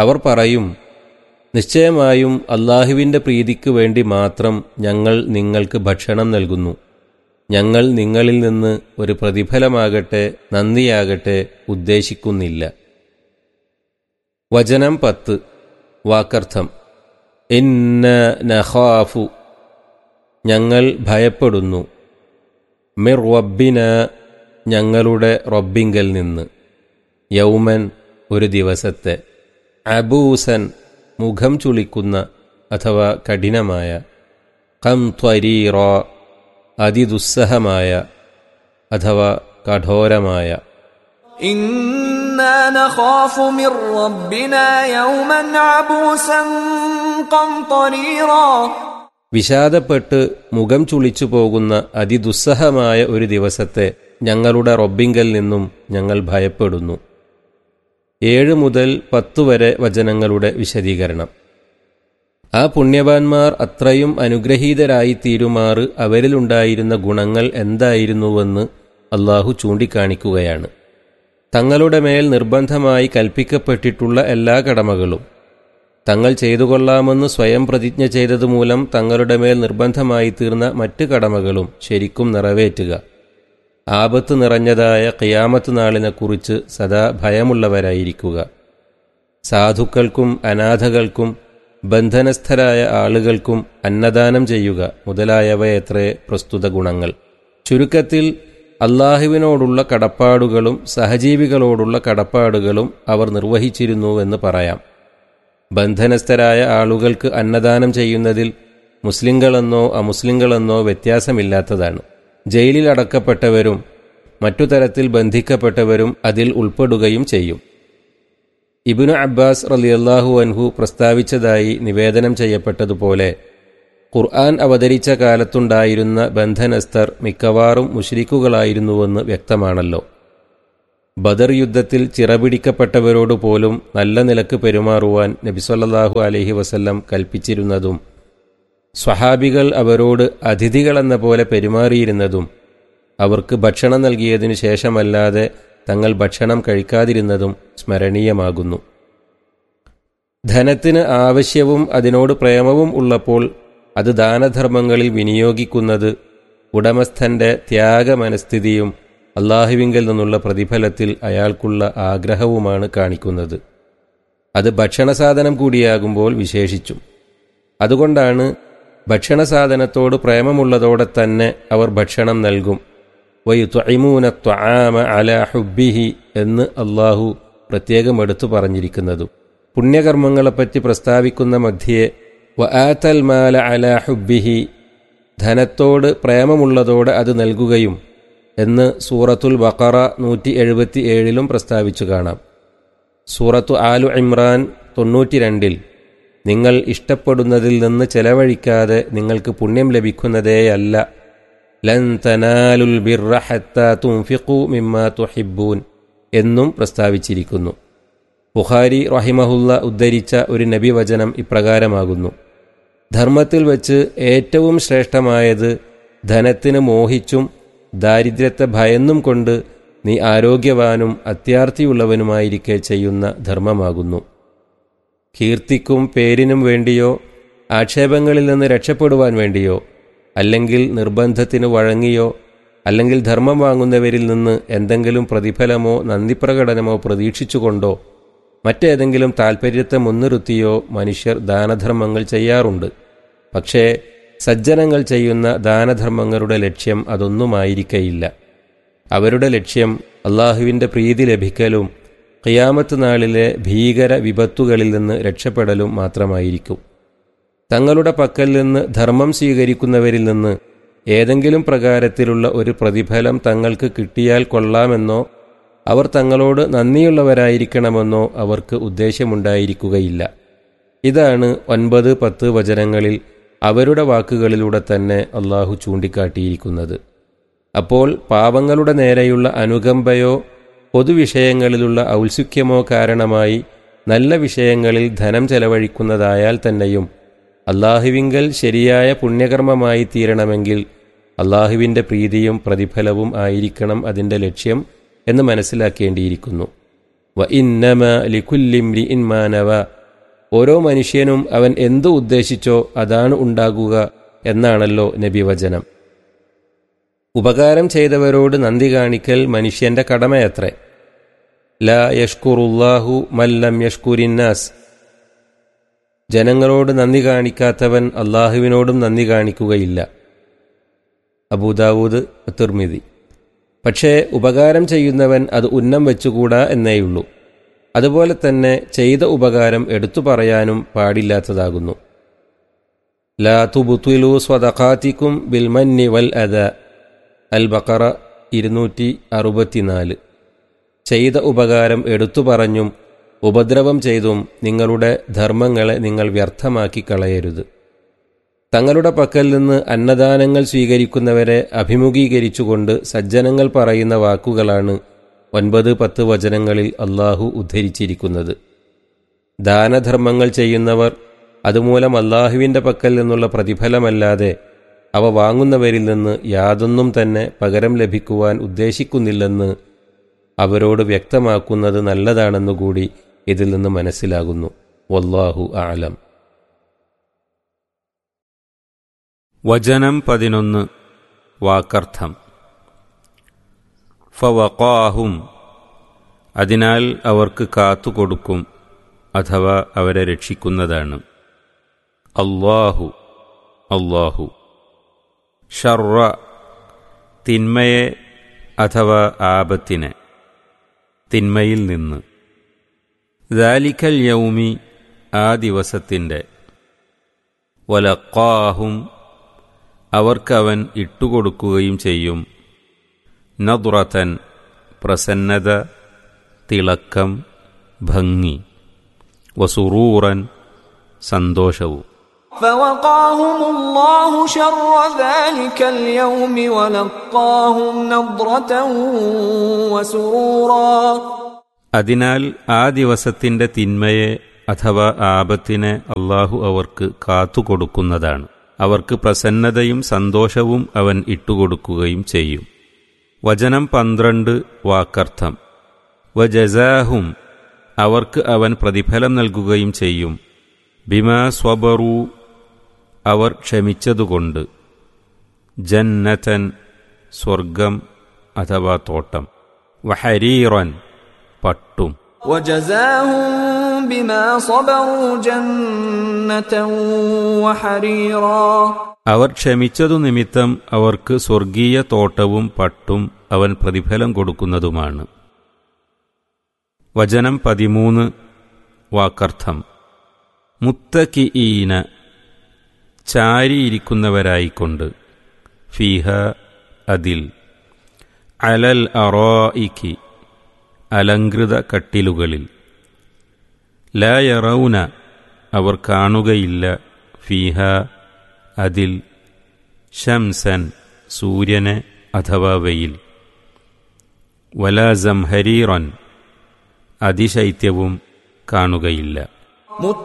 അവർ പറയും നിശ്ചയമായും അള്ളാഹുവിൻ്റെ പ്രീതിക്ക് വേണ്ടി മാത്രം ഞങ്ങൾ നിങ്ങൾക്ക് ഭക്ഷണം നൽകുന്നു ഞങ്ങൾ നിങ്ങളിൽ നിന്ന് ഒരു പ്രതിഫലമാകട്ടെ നന്ദിയാകട്ടെ ഉദ്ദേശിക്കുന്നില്ല വചനം പത്ത് വാക്കർത്ഥം ഇന്ന നഖാഫു ഞങ്ങൾ ഭയപ്പെടുന്നു മിർ റബ്ബിന ഞങ്ങളുടെ റബ്ബിങ്കൽ നിന്ന് യൗമൻ ഒരു ദിവസത്തെ അബൂസൻ മുഖം ചുളിക്കുന്ന അഥവാ കഠിനമായ കം ത്വരീറ അതിദുസ്സഹമായ അഥവാ കഠോരമായ إنا نخاف من ربنا يوما عبوسا قمطريرا വിഷാദപ്പെട്ട് മുഖം ചുളിച്ചു പോകുന്ന അതിദുസ്സഹമായ ഒരു ദിവസത്തെ ഞങ്ങളുടെ റൊബിങ്കൽ നിന്നും ഞങ്ങൾ ഭയപ്പെടുന്നു ഏഴ് മുതൽ പത്തു വരെ വചനങ്ങളുടെ വിശദീകരണം ആ പുണ്യവാന്മാർ അത്രയും അനുഗ്രഹീതരായി തീരുമാറ് അവരിലുണ്ടായിരുന്ന ഗുണങ്ങൾ എന്തായിരുന്നുവെന്ന് അള്ളാഹു ചൂണ്ടിക്കാണിക്കുകയാണ് തങ്ങളുടെ മേൽ നിർബന്ധമായി കൽപ്പിക്കപ്പെട്ടിട്ടുള്ള എല്ലാ കടമകളും തങ്ങൾ ചെയ്തു കൊള്ളാമെന്ന് സ്വയം പ്രതിജ്ഞ ചെയ്തതുമൂലം തങ്ങളുടെ മേൽ നിർബന്ധമായി തീർന്ന മറ്റ് കടമകളും ശരിക്കും നിറവേറ്റുക ആപത്ത് നിറഞ്ഞതായ ഖിയാമത്ത് നാളിനെക്കുറിച്ച് സദാ ഭയമുള്ളവരായിരിക്കുക സാധുക്കൾക്കും അനാഥകൾക്കും ബന്ധനസ്ഥരായ ആളുകൾക്കും അന്നദാനം ചെയ്യുക മുതലായവയത്രേ പ്രസ്തുത ഗുണങ്ങൾ ചുരുക്കത്തിൽ അള്ളാഹുവിനോടുള്ള കടപ്പാടുകളും സഹജീവികളോടുള്ള കടപ്പാടുകളും അവർ നിർവഹിച്ചിരുന്നുവെന്ന് പറയാം ബന്ധനസ്ഥരായ ആളുകൾക്ക് അന്നദാനം ചെയ്യുന്നതിൽ മുസ്ലിങ്ങളെന്നോ അമുസ്ലിങ്ങളെന്നോ വ്യത്യാസമില്ലാത്തതാണ് ജയിലിൽ അടക്കപ്പെട്ടവരും മറ്റു തരത്തിൽ ബന്ധിക്കപ്പെട്ടവരും അതിൽ ഉൾപ്പെടുകയും ചെയ്യും ഇബിനു അബ്ബാസ് റലിയല്ലാഹു അൻഹു പ്രസ്താവിച്ചതായി നിവേദനം ചെയ്യപ്പെട്ടതുപോലെ ഖുർആൻ അവതരിച്ച കാലത്തുണ്ടായിരുന്ന ബന്ധനസ്ഥർ മിക്കവാറും മുഷ്രിക്കുകളായിരുന്നുവെന്ന് വ്യക്തമാണല്ലോ ബദർ യുദ്ധത്തിൽ ചിറപിടിക്കപ്പെട്ടവരോട് പോലും നല്ല നിലക്ക് പെരുമാറുവാൻ നബിസൊല്ലാഹു അലഹി വസല്ലം കൽപ്പിച്ചിരുന്നതും സ്വഹാബികൾ അവരോട് അതിഥികളെന്ന പോലെ പെരുമാറിയിരുന്നതും അവർക്ക് ഭക്ഷണം നൽകിയതിനു ശേഷമല്ലാതെ തങ്ങൾ ഭക്ഷണം കഴിക്കാതിരുന്നതും സ്മരണീയമാകുന്നു ധനത്തിന് ആവശ്യവും അതിനോട് പ്രേമവും ഉള്ളപ്പോൾ അത് ദാനധർമ്മങ്ങളിൽ വിനിയോഗിക്കുന്നത് ഉടമസ്ഥന്റെ ത്യാഗമനസ്ഥിതിയും അള്ളാഹുവിങ്കിൽ നിന്നുള്ള പ്രതിഫലത്തിൽ അയാൾക്കുള്ള ആഗ്രഹവുമാണ് കാണിക്കുന്നത് അത് ഭക്ഷണസാധനം കൂടിയാകുമ്പോൾ വിശേഷിച്ചും അതുകൊണ്ടാണ് ഭക്ഷണസാധനത്തോട് പ്രേമമുള്ളതോടെ തന്നെ അവർ ഭക്ഷണം നൽകും വയുത്വഇമൂന ത്വആമ അല ഹുബിഹി എന്ന് അള്ളാഹു പ്രത്യേകം എടുത്തു പറഞ്ഞിരിക്കുന്നതും പുണ്യകർമ്മങ്ങളെപ്പറ്റി പ്രസ്താവിക്കുന്ന മധ്യേ വ ആത്തൽ മാല അല ഹുബിഹി ധനത്തോട് പ്രേമമുള്ളതോടെ അത് നൽകുകയും എന്ന് സൂറത്തുൽ ബക്കറ നൂറ്റി എഴുപത്തി ഏഴിലും പ്രസ്താവിച്ചു കാണാം സൂറത്തു ആലു ഇമ്രാൻ തൊണ്ണൂറ്റി രണ്ടിൽ നിങ്ങൾ ഇഷ്ടപ്പെടുന്നതിൽ നിന്ന് ചെലവഴിക്കാതെ നിങ്ങൾക്ക് പുണ്യം ലഭിക്കുന്നതേയല്ല ലൻ തനാലുൽ ബിർറ ഹത്താ തുംഫിഖു മിമ്മാ തുഹിബ്ബൂൻ എന്നും പ്രസ്താവിച്ചിരിക്കുന്നു ബുഖാരി റഹിമഹുല്ല ഉദ്ധരിച്ച ഒരു നബിവചനം ഇപ്രകാരമാകുന്നു ധർമ്മത്തിൽ വച്ച് ഏറ്റവും ശ്രേഷ്ഠമായത് ധനത്തിന് മോഹിച്ചും ദാരിദ്ര്യത്തെ ഭയന്നും കൊണ്ട് നീ ആരോഗ്യവാനും അത്യാർത്ഥിയുള്ളവനുമായിരിക്കെ ചെയ്യുന്ന ധർമ്മമാകുന്നു കീർത്തിക്കും പേരിനും വേണ്ടിയോ ആക്ഷേപങ്ങളിൽ നിന്ന് രക്ഷപ്പെടുവാൻ വേണ്ടിയോ അല്ലെങ്കിൽ നിർബന്ധത്തിന് വഴങ്ങിയോ അല്ലെങ്കിൽ ധർമ്മം വാങ്ങുന്നവരിൽ നിന്ന് എന്തെങ്കിലും പ്രതിഫലമോ നന്ദിപ്രകടനമോ പ്രതീക്ഷിച്ചുകൊണ്ടോ മറ്റേതെങ്കിലും താൽപ്പര്യത്തെ മുൻനിർത്തിയോ മനുഷ്യർ ദാനധർമ്മങ്ങൾ ചെയ്യാറുണ്ട് പക്ഷേ സജ്ജനങ്ങൾ ചെയ്യുന്ന ദാനധർമ്മങ്ങളുടെ ലക്ഷ്യം അതൊന്നുമായിരിക്കയില്ല അവരുടെ ലക്ഷ്യം അള്ളാഹുവിൻ്റെ പ്രീതി ലഭിക്കലും ഖിയാമത്ത് നാളിലെ ഭീകര വിപത്തുകളിൽ നിന്ന് രക്ഷപ്പെടലും മാത്രമായിരിക്കും തങ്ങളുടെ പക്കൽ നിന്ന് ധർമ്മം സ്വീകരിക്കുന്നവരിൽ നിന്ന് ഏതെങ്കിലും പ്രകാരത്തിലുള്ള ഒരു പ്രതിഫലം തങ്ങൾക്ക് കിട്ടിയാൽ കൊള്ളാമെന്നോ അവർ തങ്ങളോട് നന്ദിയുള്ളവരായിരിക്കണമെന്നോ അവർക്ക് ഉദ്ദേശമുണ്ടായിരിക്കുകയില്ല ഇതാണ് ഒൻപത് പത്ത് വചനങ്ങളിൽ അവരുടെ വാക്കുകളിലൂടെ തന്നെ അള്ളാഹു ചൂണ്ടിക്കാട്ടിയിരിക്കുന്നത് അപ്പോൾ പാവങ്ങളുടെ നേരെയുള്ള അനുകമ്പയോ പൊതുവിഷയങ്ങളിലുള്ള ഔത്സുക്യമോ കാരണമായി നല്ല വിഷയങ്ങളിൽ ധനം ചെലവഴിക്കുന്നതായാൽ തന്നെയും അള്ളാഹുവിങ്കൽ ശരിയായ പുണ്യകർമ്മമായി തീരണമെങ്കിൽ അള്ളാഹുവിൻ്റെ പ്രീതിയും പ്രതിഫലവും ആയിരിക്കണം അതിൻ്റെ ലക്ഷ്യം എന്ന് മനസ്സിലാക്കേണ്ടിയിരിക്കുന്നു വ ഇന്നമ ലിഖുല്ലിംരി ഇൻമാനവ ഓരോ മനുഷ്യനും അവൻ എന്തു ഉദ്ദേശിച്ചോ അതാണ് ഉണ്ടാകുക എന്നാണല്ലോ നബിവചനം ഉപകാരം ചെയ്തവരോട് നന്ദി കാണിക്കൽ മനുഷ്യന്റെ കടമയത്രേ ല യഷ്കുറുല്ലാഹു മല്ലം യഷ്കുരിന്നാസ് ജനങ്ങളോട് നന്ദി കാണിക്കാത്തവൻ അള്ളാഹുവിനോടും നന്ദി കാണിക്കുകയില്ല അബൂദാവൂദ് തിർമിതി പക്ഷേ ഉപകാരം ചെയ്യുന്നവൻ അത് ഉന്നം വെച്ചുകൂടാ എന്നേയുള്ളൂ അതുപോലെ തന്നെ ചെയ്ത ഉപകാരം എടുത്തു പറയാനും പാടില്ലാത്തതാകുന്നു ലാ തുബുത്തുലു സ്വതഖാത്തിക്കും ബിൽമന്നി വൽ അദ അൽ ബക്കറ ഇരുന്നൂറ്റി അറുപത്തിനാല് ചെയ്ത ഉപകാരം എടുത്തു പറഞ്ഞും ഉപദ്രവം ചെയ്തും നിങ്ങളുടെ ധർമ്മങ്ങളെ നിങ്ങൾ വ്യർത്ഥമാക്കി കളയരുത് തങ്ങളുടെ പക്കൽ നിന്ന് അന്നദാനങ്ങൾ സ്വീകരിക്കുന്നവരെ അഭിമുഖീകരിച്ചുകൊണ്ട് സജ്ജനങ്ങൾ പറയുന്ന വാക്കുകളാണ് ഒൻപത് പത്ത് വചനങ്ങളിൽ അള്ളാഹു ഉദ്ധരിച്ചിരിക്കുന്നത് ദാനധർമ്മങ്ങൾ ചെയ്യുന്നവർ അതുമൂലം അള്ളാഹുവിൻ്റെ പക്കൽ നിന്നുള്ള പ്രതിഫലമല്ലാതെ അവ വാങ്ങുന്നവരിൽ നിന്ന് യാതൊന്നും തന്നെ പകരം ലഭിക്കുവാൻ ഉദ്ദേശിക്കുന്നില്ലെന്ന് അവരോട് വ്യക്തമാക്കുന്നത് നല്ലതാണെന്നുകൂടി ഇതിൽ നിന്ന് മനസ്സിലാകുന്നു വല്ലാഹു ആലം വചനം പതിനൊന്ന് വാക്കർത്ഥം ഫവഖാഹും അതിനാൽ അവർക്ക് കാത്തുകൊടുക്കും അഥവാ അവരെ രക്ഷിക്കുന്നതാണ് അള്ളാഹു അള്ളാഹു ഷർറ തിന്മയെ അഥവാ ആപത്തിനെ തിന്മയിൽ നിന്ന് ദാലിക്കൽ യൗമി ആ ദിവസത്തിൻ്റെ വലക്കാഹും അവർക്കവൻ ഇട്ടുകൊടുക്കുകയും ചെയ്യും നദുറത്തൻ പ്രസന്നത തിളക്കം ഭംഗി വസുറൂറൻ സന്തോഷവും فوقاهم الله شر ذلك اليوم ولقاهم نضرة وسرورا അതിനാൽ ആ ദിവസത്തിന്റെ തിന്മയെ അഥവാ ആപത്തിനെ അള്ളാഹു അവർക്ക് കാത്തുകൊടുക്കുന്നതാണ് അവർക്ക് പ്രസന്നതയും സന്തോഷവും അവൻ ഇട്ടുകൊടുക്കുകയും ചെയ്യും വചനം പന്ത്രണ്ട് വാക്കർത്ഥം വജസാഹും അവർക്ക് അവൻ പ്രതിഫലം നൽകുകയും ചെയ്യും ബിമാ സ്വബറു അവർ ക്ഷമിച്ചതുകൊണ്ട് ജന്നതൻ സ്വർഗം അഥവാ തോട്ടം വഹരീറൻ പട്ടും وجزاهم بما صبروا جنة وحريرا അവർ ക്ഷമിച്ചതു നിമിത്തം അവർക്ക് സ്വർഗീയ തോട്ടവും പട്ടും അവൻ പ്രതിഫലം കൊടുക്കുന്നതുമാണ് വചനം പതിമൂന്ന് വാക്കർത്ഥം മുത്തക്കിഈന ചാരിയിരിക്കുന്നവരായിക്കൊണ്ട് ഫീഹ അതിൽ അലൽ അറോയിക്ക് അലങ്കൃത കട്ടിലുകളിൽ ലയറൗന അവർ കാണുകയില്ല ഫീഹ അതിൽ ഷംസൻ സൂര്യനെ അഥവാ വെയിൽ വലാസം ഹരീറൻ അതിശൈത്യവും കാണുകയില്ല